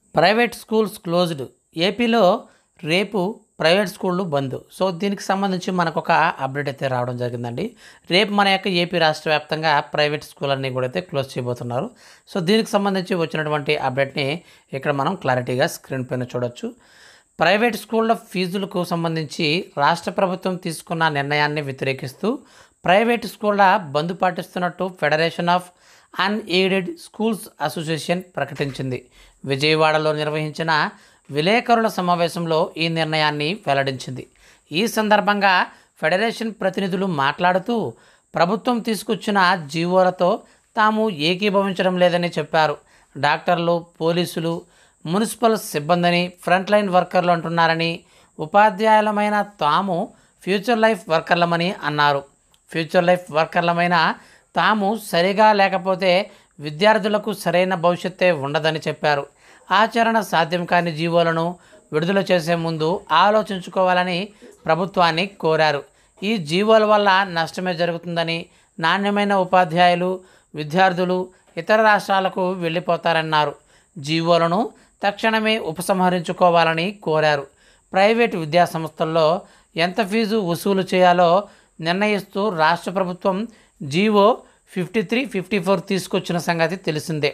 private schools closed ఏపీలో రేపు private స్కూళ్ళు బంద్ సో దీనికి సంబంధించి మనకు ఒక అప్డేట్ అయితే రావడం జరిగిందండి రేపు మన యొక్క ఏపీ రాష్ట్ర వ్యాప్తంగా ప్రైవేట్ స్కూల్ అన్నీ కూడా అయితే క్లోజ్ చేయబోతున్నారు సో దీనికి సంబంధించి వచ్చినటువంటి అప్డేట్ని ఇక్కడ మనం క్లారిటీగా స్క్రీన్ పైన చూడొచ్చు ప్రైవేట్ స్కూళ్ళ ఫీజులకు సంబంధించి రాష్ట్ర ప్రభుత్వం తీసుకున్న నిర్ణయాన్ని వ్యతిరేకిస్తూ ప్రైవేట్ స్కూళ్ళ బంద్ పాటిస్తున్నట్టు federation of unaided schools association ప్రకటించింది విజయవాడలో నిర్వహించిన విలేకరుల సమావేశంలో ఈ నిర్ణయాన్ని వెల్లడించింది ఈ సందర్భంగా ఫెడరేషన్ ప్రతినిధులు మాట్లాడుతూ ప్రభుత్వం తీసుకొచ్చిన జీవోలతో తాము ఏకీభవించడం లేదని చెప్పారు డాక్టర్లు పోలీసులు మున్సిపల్ సిబ్బందిని ఫ్రంట్ లైన్ వర్కర్లు అంటున్నారని ఉపాధ్యాయులమైన తాము ఫ్యూచర్ లైఫ్ వర్కర్లమని అన్నారు ఫ్యూచర్ లైఫ్ వర్కర్లమైన తాము సరిగా లేకపోతే విద్యార్థులకు సరైన భవిష్యత్తే ఉండదని చెప్పారు ఆచరణ సాధ్యం కాని జీవోలను విడుదల చేసే ముందు ఆలోచించుకోవాలని ప్రభుత్వాన్ని కోరారు ఈ జీవోల వల్ల నష్టమే జరుగుతుందని నాణ్యమైన ఉపాధ్యాయులు విద్యార్థులు ఇతర రాష్ట్రాలకు వెళ్ళిపోతారన్నారు జీవోలను తక్షణమే ఉపసంహరించుకోవాలని కోరారు ప్రైవేటు విద్యా సంస్థల్లో ఎంత ఫీజు వసూలు చేయాలో నిర్ణయిస్తూ రాష్ట్ర ప్రభుత్వం GO fifty three fifty four తీసుకొచ్చిన సంగతి తెలిసిందే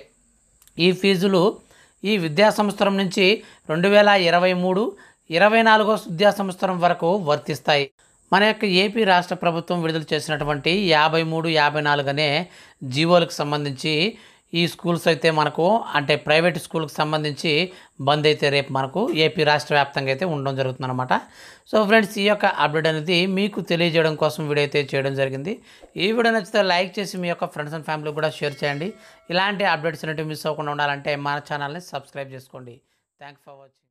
ఈ ఫీజులు ఈ విద్యా సంవత్సరం నుంచి రెండు వేల ఇరవై మూడు ఇరవై నాలుగో విద్యా సంవత్సరం వరకు వర్తిస్తాయి మన యొక్క ఏపీ రాష్ట్ర ప్రభుత్వం విడుదల చేసినటువంటి యాభై మూడు యాభై నాలుగు అనే జీవోలకు సంబంధించి ఈ స్కూల్స్ అయితే మనకు అంటే ప్రైవేట్ స్కూల్కి సంబంధించి బంద్ అయితే రేపు మనకు ఏపీ రాష్ట్ర వ్యాప్తంగా అయితే ఉండడం జరుగుతుంది అనమాట సో ఫ్రెండ్స్ ఈ యొక్క అప్డేట్ అనేది మీకు తెలియజేయడం కోసం వీడియో అయితే చేయడం జరిగింది ఈ వీడియో నచ్చితే లైక్ చేసి మీ యొక్క ఫ్రెండ్స్ అండ్ ఫ్యామిలీ కూడా షేర్ చేయండి ఇలాంటి అప్డేట్స్ అనేవి మిస్ అవ్వకుండా ఉండాలంటే మన ఛానల్ని సబ్స్క్రైబ్ చేసుకోండి థ్యాంక్ ఫర్ వాచింగ్